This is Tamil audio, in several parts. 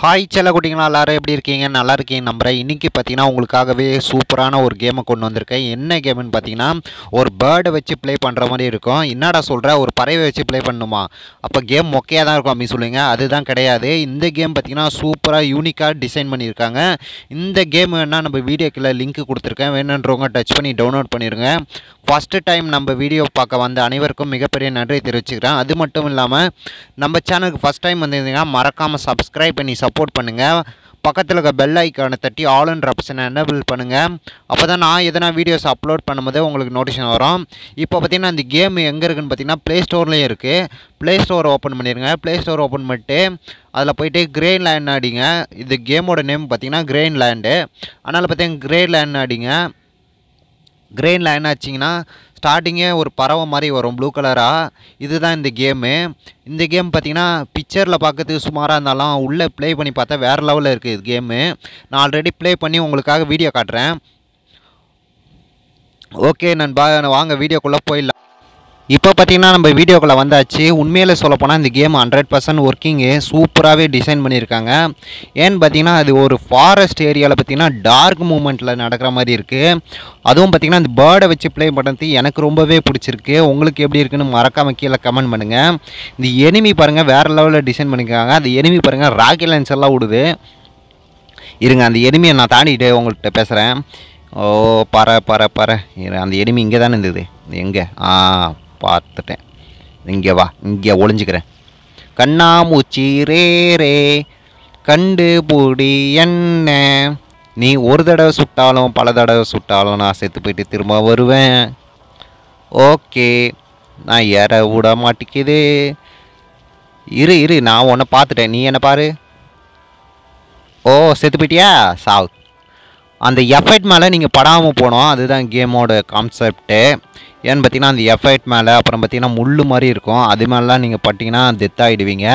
ஹாய் செல்ல குட்டிங்களா எல்லாரும் எப்படி இருக்கீங்க நல்லா இருக்கீங்க நம்புறேன் இன்றைக்கி பார்த்தீங்கன்னா உங்களுக்காகவே சூப்பரான ஒரு கேமை கொண்டு வந்திருக்கேன் என்ன கேம்னு பார்த்தீங்கன்னா ஒரு பேர்டை வச்சு ப்ளே பண்ணுற மாதிரி இருக்கும் என்னடா சொல்கிற ஒரு பறவை வச்சு ப்ளே பண்ணணுமா அப்போ கேம் மொக்கையாக தான் இருக்கும் அப்படின்னு சொல்லுவீங்க அதுதான் கிடையாது இந்த கேம் பார்த்தீங்கன்னா சூப்பராக யூனிக்காக டிசைன் பண்ணியிருக்காங்க இந்த கேம் வேணால் நம்ம வீடியோக்குள்ள லிங்க் கொடுத்துருக்கேன் வேணுன்றவங்க டச் பண்ணி டவுன்லோட் பண்ணிடுங்க ஃபஸ்ட்டு டைம் நம்ம வீடியோ பார்க்க வந்த அனைவருக்கும் மிகப்பெரிய நன்றி தெரிவிச்சுக்கிறேன் அது மட்டும் இல்லாமல் நம்ம சேனலுக்கு ஃபஸ்ட் டைம் வந்திருந்தீங்கன்னா மறக்காமல் சப்ஸ்கிரைப் பண்ணி சப்போர்ட் பண்ணுங்கள் பக்கத்தில் இருக்க பெல் ஐக்கானை தட்டி ஆல் அண்ட் ஆப்ஷனை எனபிள் பண்ணுங்கள் அப்போ தான் நான் எதனா வீடியோஸ் அப்லோட் பண்ணும்போது உங்களுக்கு நோட்டிஃபிகேஷன் வரும் இப்போ பார்த்தீங்கன்னா இந்த கேம் எங்கே இருக்குன்னு பார்த்தீங்கன்னா ப்ளே ஸ்டோர்லேயும் இருக்குது ப்ளே ஸ்டோர் ஓப்பன் பண்ணிடுங்க ப்ளே ஸ்டோர் ஓப்பன் பண்ணிட்டு அதில் போயிட்டு கிரேன் லேண்ட் அடிங்க இது கேமோட நேம் பார்த்தீங்கன்னா கிரேன் லேண்டு அதனால் பார்த்தீங்கன்னா கிரே லேண்ட் அடிங்க கிரெயினில் என்ன ஆச்சிங்கன்னா ஸ்டார்டிங்கே ஒரு பறவை மாதிரி வரும் ப்ளூ கலராக இதுதான் இந்த கேமு இந்த கேம் பார்த்தீங்கன்னா பிக்சரில் பார்க்கறதுக்கு சுமாராக இருந்தாலும் உள்ளே ப்ளே பண்ணி பார்த்தா வேறு லெவலில் இருக்குது இது கேமு நான் ஆல்ரெடி ப்ளே பண்ணி உங்களுக்காக வீடியோ காட்டுறேன் ஓகே நண்பா வாங்க வீடியோக்குள்ளே போயிடலாம் இப்போ பார்த்தீங்கன்னா நம்ம வீடியோக்குள்ளே வந்தாச்சு உண்மையில் சொல்லப்போனால் இந்த கேம் ஹண்ட்ரட் பர்சன்ட் ஒர்க்கிங்கு சூப்பராகவே டிசைன் பண்ணியிருக்காங்க ஏன்னு பார்த்தீங்கன்னா அது ஒரு ஃபாரஸ்ட் ஏரியாவில் பார்த்தீங்கன்னா டார்க் மூமெண்ட்டில் நடக்கிற மாதிரி இருக்குது அதுவும் பார்த்தீங்கன்னா இந்த பேர்டை வச்சு ப்ளே பண்ணுறது எனக்கு ரொம்பவே பிடிச்சிருக்கு உங்களுக்கு எப்படி இருக்குன்னு மறக்காமல் கீழே கமெண்ட் பண்ணுங்கள் இந்த எனிமி பாருங்கள் வேறு லெவலில் டிசைன் பண்ணியிருக்காங்க அந்த எனிமி பாருங்கள் ராக்கெட் லைன்ஸ் எல்லாம் விடுது இருங்க அந்த எனிமியை நான் தாண்டிட்டு உங்கள்கிட்ட பேசுகிறேன் ஓ பற பற பற இரு, அந்த எனிமி இங்கே தானே இருந்தது எங்கே ஆ பார்த்துட்டேன் இங்கே வா இங்கே ஒளிஞ்சுக்கிறேன் கண்ணாமூச்சி ரே ரே கண்டு பூடி என்ன நீ ஒரு தடவை சுட்டாலும் பல தடவை சுட்டாலும் நான் செத்து போயிட்டு திரும்ப வருவேன் ஓகே நான் ஏற விட மாட்டேங்குது இரு இரு நான் உன்னை பார்த்துட்டேன் நீ என்ன பாரு ஓ செத்து போயிட்டியா சாவு அந்த எஃபெக்ட் மேலே நீங்கள் படாமல் போனோம் அதுதான் கேமோட கான்செப்ட்டு ஏன்னு பார்த்தீங்கன்னா அந்த எஃபெக்ட் மேலே அப்புறம் பார்த்தீங்கன்னா முள் மாதிரி இருக்கும் அது மேலாம் நீங்கள் பட்டிங்கன்னா டெத் ஆகிடுவீங்க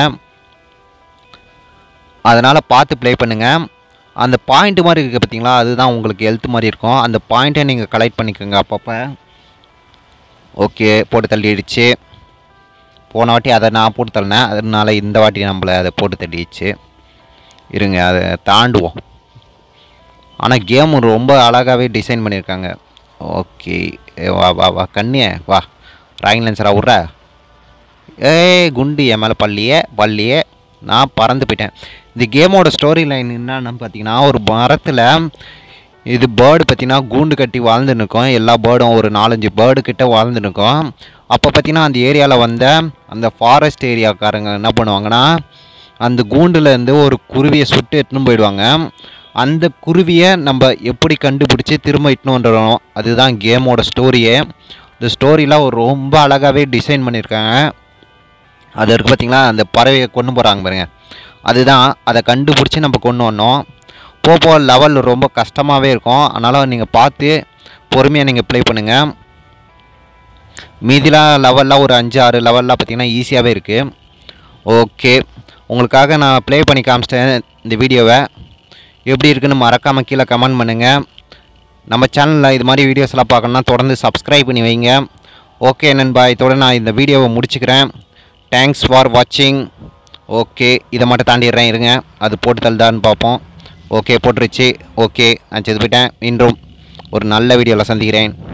அதனால் பார்த்து ப்ளே பண்ணுங்கள் அந்த பாயிண்ட் மாதிரி இருக்குது பார்த்தீங்களா அதுதான் உங்களுக்கு ஹெல்த் மாதிரி இருக்கும் அந்த பாயிண்ட்டை நீங்கள் கலெக்ட் பண்ணிக்கோங்க அப்பப்போ ஓகே போட்டு தள்ளிடுச்சு போன வாட்டி அதை நான் போட்டு தள்ளினேன் அதனால இந்த வாட்டி நம்மளை அதை போட்டு தள்ளிடுச்சு இருங்க அதை தாண்டுவோம் ஆனால் கேமு ரொம்ப அழகாகவே டிசைன் பண்ணியிருக்காங்க ஓகே வா வா வா கண்ணியே வா ராயிங் லென்சரா விட்ற ஏய் குண்டு என் மேலே பள்ளியே பள்ளியே நான் பறந்து போயிட்டேன் இந்த கேமோட ஸ்டோரி லைன் என்னன்னு பார்த்தீங்கன்னா ஒரு மரத்தில் இது பேர்டு பார்த்தீங்கன்னா கூண்டு கட்டி வாழ்ந்து நிற்கும் எல்லா பேர்டும் ஒரு நாலஞ்சு பேர்டு கிட்ட வாழ்ந்து நிற்கும் அப்போ பார்த்தீங்கன்னா அந்த ஏரியாவில் வந்த அந்த ஃபாரஸ்ட் ஏரியாக்காரங்க என்ன பண்ணுவாங்கன்னா அந்த கூண்டுலேருந்து ஒரு குருவியை சுட்டு எடுத்துன்னு போயிடுவாங்க அந்த குருவியை நம்ம எப்படி கண்டுபிடிச்சி திரும்ப இட்டுன்னு வந்துடணும் அதுதான் கேமோட ஸ்டோரியே இந்த ஸ்டோரிலாம் ஒரு ரொம்ப அழகாகவே டிசைன் பண்ணியிருக்காங்க அது இருக்குது பார்த்தீங்களா அந்த பறவையை கொண்டு போகிறாங்க பாருங்க அதுதான் அதை கண்டுபிடிச்சி நம்ம கொண்டு வந்தோம் போக போக லெவல் ரொம்ப கஷ்டமாகவே இருக்கும் அதனால் நீங்கள் பார்த்து பொறுமையாக நீங்கள் ப்ளே பண்ணுங்கள் மீதிலாம் லெவல்லாம் ஒரு அஞ்சு ஆறு லெவல்லாம் பார்த்தீங்கன்னா ஈஸியாகவே இருக்குது ஓகே உங்களுக்காக நான் ப்ளே பண்ணி காமிச்சிட்டேன் இந்த வீடியோவை எப்படி இருக்குன்னு மறக்காமல் கீழே கமெண்ட் பண்ணுங்கள் நம்ம சேனலில் இது மாதிரி வீடியோஸ்லாம் பார்க்கணுன்னா தொடர்ந்து சப்ஸ்கிரைப் பண்ணி வைங்க ஓகே நண்பா இதோட நான் இந்த வீடியோவை முடிச்சுக்கிறேன் தேங்க்ஸ் ஃபார் வாட்சிங் ஓகே இதை மட்டும் தாண்டிடுறேன் இருங்க அது போட்டு தள்ளுதான்னு பார்ப்போம் ஓகே போட்டுருச்சு ஓகே நான் செத்து போயிட்டேன் மீண்டும் ஒரு நல்ல வீடியோவில் சந்திக்கிறேன்